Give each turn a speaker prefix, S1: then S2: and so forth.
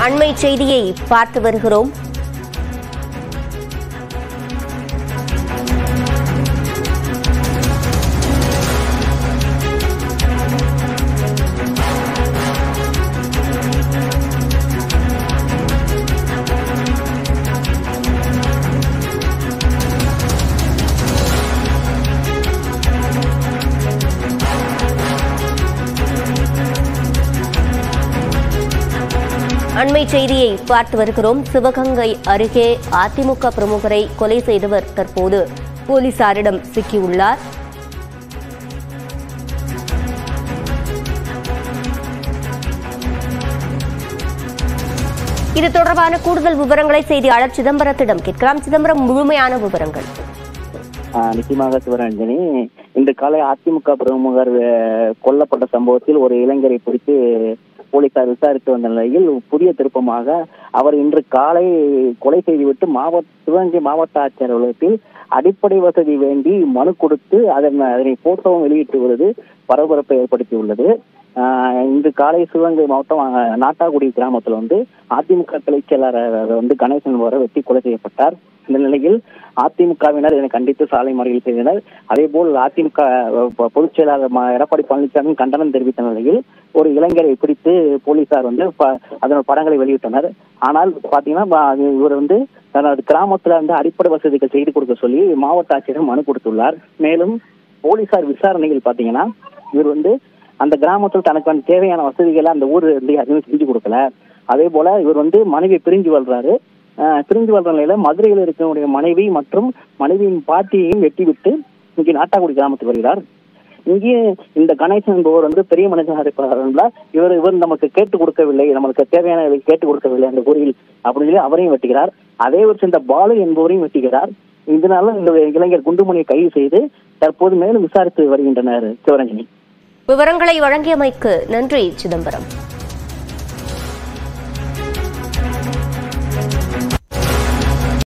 S1: அண்மை செய்தியை பார்த்து வருகிறோம் அண்மை செய்தியை பார்த்து வருகிறோம் சிவகங்கை அருகே அதிமுக பிரமுகரை கொலை செய்தவர் தற்போது போலீசாரிடம் சிக்கியுள்ளார் இது தொடர்பான கூடுதல் விவரங்களை செய்தியாளர் சிதம்பரத்திடம் கேட்கலாம் சிதம்பரம் முழுமையான விவரங்கள்
S2: ஆஹ் நிச்சயமாக சிவரஞ்சனி இன்று காலை அதிமுக பிரமுகர் அஹ், கொல்லப்பட்ட சம்பவத்தில் ஒரு இளைஞரை பிடித்து போலீசார் விசாரித்து வந்த நிலையில் புதிய திருப்பமாக அவர் இன்று காலை கொலை செய்துவிட்டு மாவட்ட சிவகங்கை மாவட்ட ஆட்சியர் அலுவலகத்தில் அடிப்படை வசதி வேண்டி மனு கொடுத்து அதன் அதனை போட்டோவும் வெளியிட்டு வருவது பரபரப்பை ஏற்படுத்தியுள்ளது ஆஹ் இன்று காலை சிவகங்கை மாவட்டம் ஆஹ், நாட்டாக்குடி கிராமத்தில் வந்து அதிமுக கிளைச் செயலாளர் வந்து கணேசன் என்பவர் வெட்டி கொலை செய்யப்பட்டார் இந்த நிலையில் அதிமுகவினர் இதனை கண்டித்து சாலை மறியல் செய்தனர் அதே போல் அதிமுக பொ- பொதுச் செயலாளர் ம- எடப்பாடி பழனிசாமி கண்டனம் தெரிவித்த நிலையில் ஒரு இளைஞரை பிடித்து போலீசார் வந்து ப- அதனோட படங்களை வெளியிட்டனர் ஆனால் பாத்தீங்கன்னா ப- இவர் வந்து தனது கிராமத்துல வந்து அடிப்படை வசதிகள் செய்து கொடுக்க சொல்லி மாவட்ட ஆட்சியரிடம் மனு கொடுத்துள்ளார் மேலும் போலீசார் விசாரணையில் பாத்தீங்கன்னா இவர் வந்து அந்த கிராமத்தில் தனக்கு வந்து தேவையான வசதிகளை அந்த ஊர் வந்து யாருமே செஞ்சு கொடுக்கல அதே போல இவர் வந்து மனைவி பிரிஞ்சு வாழ்றாரு ஆஹ் பிரிஞ்சு வாழ்ற நிலையில மதுரையில் இருக்கக்கூடிய மனைவி மற்றும் மனைவியின் பாட்டியையும் வெட்டிவிட்டு இங்கே நாட்டாக்குடி கிராமத்துக்கு வருகிறார் இங்கே இந்த கணேசன் என்பவர் வந்து பெரிய மனிதனாக இருப்பார் இவர் இவர் நமக்கு கேட்டு கொடுக்கவில்லை நமக்கு தேவையான கேட்டு கொடுக்கவில்லை அந்த ஊரில் அப்படின்னு சொல்லி அவரையும் வெட்டுகிறார் அதே ஒரு சேர்ந்த பாலு என்பவரையும் வெட்டுகிறார் இதனால இந்த இளைஞர் குண்டுமணியை கைது செய்து தற்போது மேலும் விசாரித்து வருகின்றனர் சிவரஞ்சனி
S1: விவரங்களை வழங்கியமைக்கு நன்றி சிதம்பரம்